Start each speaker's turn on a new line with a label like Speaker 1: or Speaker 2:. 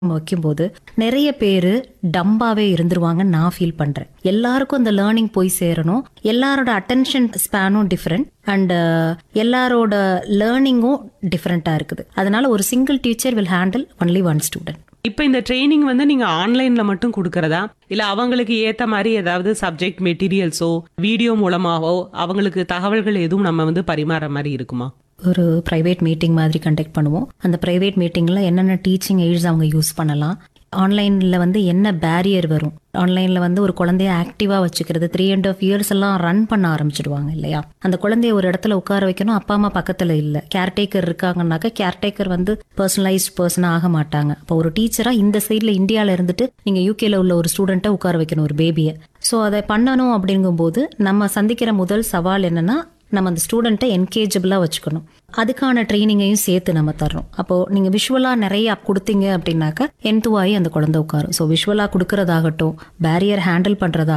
Speaker 1: வைக்கும்போது நிறைய பேர் டம்பாவே இருந்துருவாங்கன்னு நான் ஃபீல் பண்றேன் எல்லாருக்கும் அந்த லேர்னிங் போய் சேரணும் எல்லாரோட அட்டென்ஷன் ஸ்பேனும் டிஃப்ரெண்ட் அண்ட் எல்லாரோட லேர்னிங்கும் டிஃப்ரெண்டா இருக்குது அதனால ஒரு single teacher will handle only one student
Speaker 2: இப்போ இந்த ட்ரைனிங் வந்து நீங்க ஆன்லைன்ல மட்டும் கொடுக்கறதா இல்ல அவங்களுக்கு ஏத்த மாதிரி ஏதாவது சப்ஜெக்ட் மெட்டீரியல்ஸோ வீடியோ மூலமாவோ அவங்களுக்கு தகவல்கள் எதுவும் நம்ம வந்து பரிமாற மாதிரி இருக்குமா
Speaker 1: ஒரு ப்ரைவேட் மீட்டிங் மாதிரி கண்டக்ட் பண்ணுவோம் அந்த ப்ரைவேட் மீட்டிங்கில் என்னென்ன டீச்சிங் எய்ட்ஸ் அவங்க யூஸ் பண்ணலாம் ஆன்லைனில் வந்து என்ன பேரியர் வரும் ஆன்லைனில் வந்து ஒரு குழந்தைய ஆக்டிவாக வச்சுக்கிறது த்ரீ அண்ட் ஆஃப் இயர்ஸ் எல்லாம் ரன் பண்ண ஆரம்பிச்சிடுவாங்க இல்லையா அந்த குழந்தைய ஒரு இடத்துல உட்கார வைக்கணும் அப்பா அம்மா பக்கத்தில் இல்லை கேர்டேக்கர் இருக்காங்கன்னாக்கா கேர்டேக்கர் வந்து பர்சனலைஸ்ட் பர்சனாக ஆக மாட்டாங்க அப்போ ஒரு டீச்சராக இந்த சைடில் இந்தியாவில் இருந்துட்டு நீங்கள் யூகேல உள்ள ஒரு ஸ்டூடெண்ட்டை உட்கார வைக்கணும் ஒரு பேபியை ஸோ அதை பண்ணணும் அப்படிங்கும்போது நம்ம சந்திக்கிற முதல் சவால் என்னன்னா நம்ம அந்த ஸ்டூடெண்ட்டை என்கேஜபிளாக வச்சுக்கணும் அதுக்கான ட்ரைனிங்கையும் சேர்த்து நம்ம தர்றோம் அப்போ நீங்க விஷுவலா நிறைய கொடுத்தீங்க அப்படின்னாக்கா என்துவாயி அந்த குழந்தை உட்காரும் ஸோ விஷுவலா கொடுக்கறதாகட்டும் பேரியர் ஹேண்டில் பண்றதா